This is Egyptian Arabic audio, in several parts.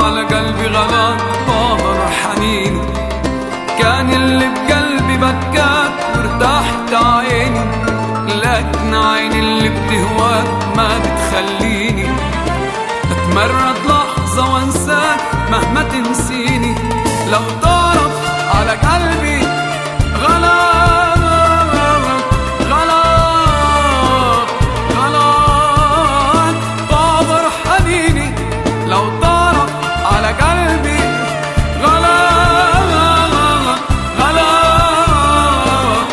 على قلبي غلط طابر حنيني كان اللي بقلبي بكاك وارتحت عيني لكن عيني اللي بتهواك ما بتخليني اتمرد لحظة وانساك مهما تنسيني لو تعرف على قلبي غلط غلط غلط طابر حنيني لو تعرف على قلبي غلط غلط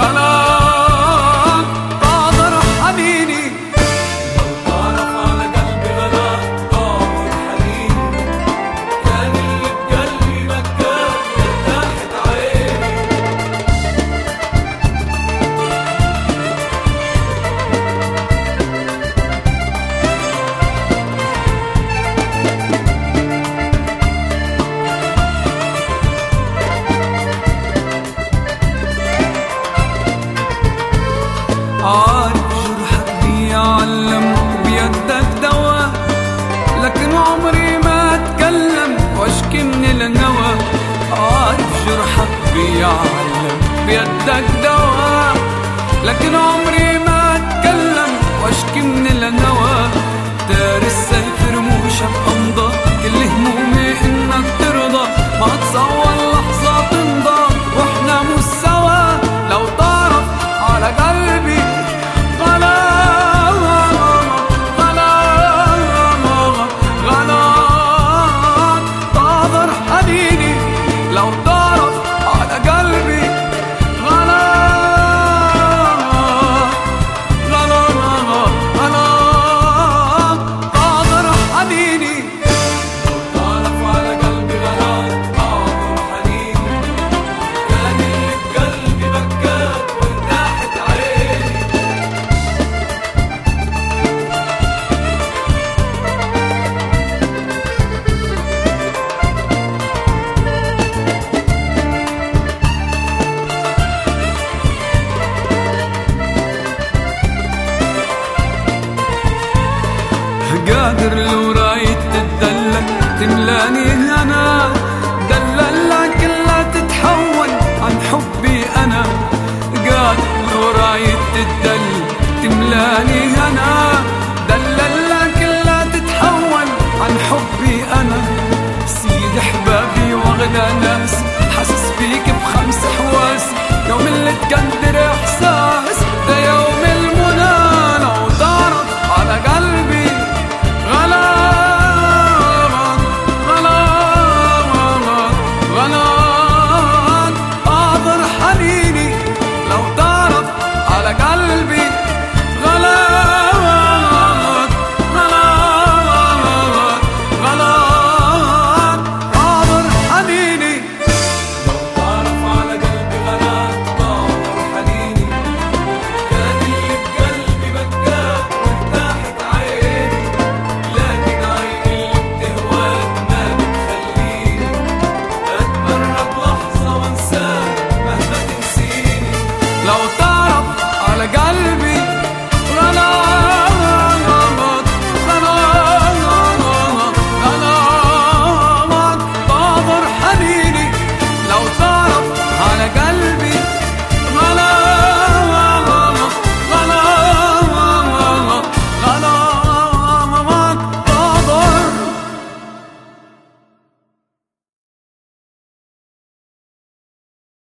غلط طابر حنيني لو تعرف على قلبي غلط طابر حنيني كان اللي بقلبي بكاك ارتاحت عيني عارف جرحك بيعلم وبيدك دواء لكن عمري ما اتكلم واشكي من النوى عارف جرحك بيعلم بيدك دواء لكن عمري ما اتكلم واشكي من النوى دار السيف رموشك امضى كل همومي انك ترضى ما تصور لحظة تمضى واحنا مش سوا لو تعرف على قلبي غلا غلا غلا تعذر حنيني لو تعرف على قلبي غلا غلا غلا تعذر حنيني تعرف على قلبي غلا تعذر حنيني كان اللي بقلبي بكاك وارتاحت عيني قادر لو رايد تدلل تملاني انا دللك لا تتحول عن حبي انا قادر لو رايد تدلل تملاني انا دللك لا تتحول عن حبي انا سيد احبابي واغلى ناس حاسس فيك بخمس حواس يوم اللي تكنت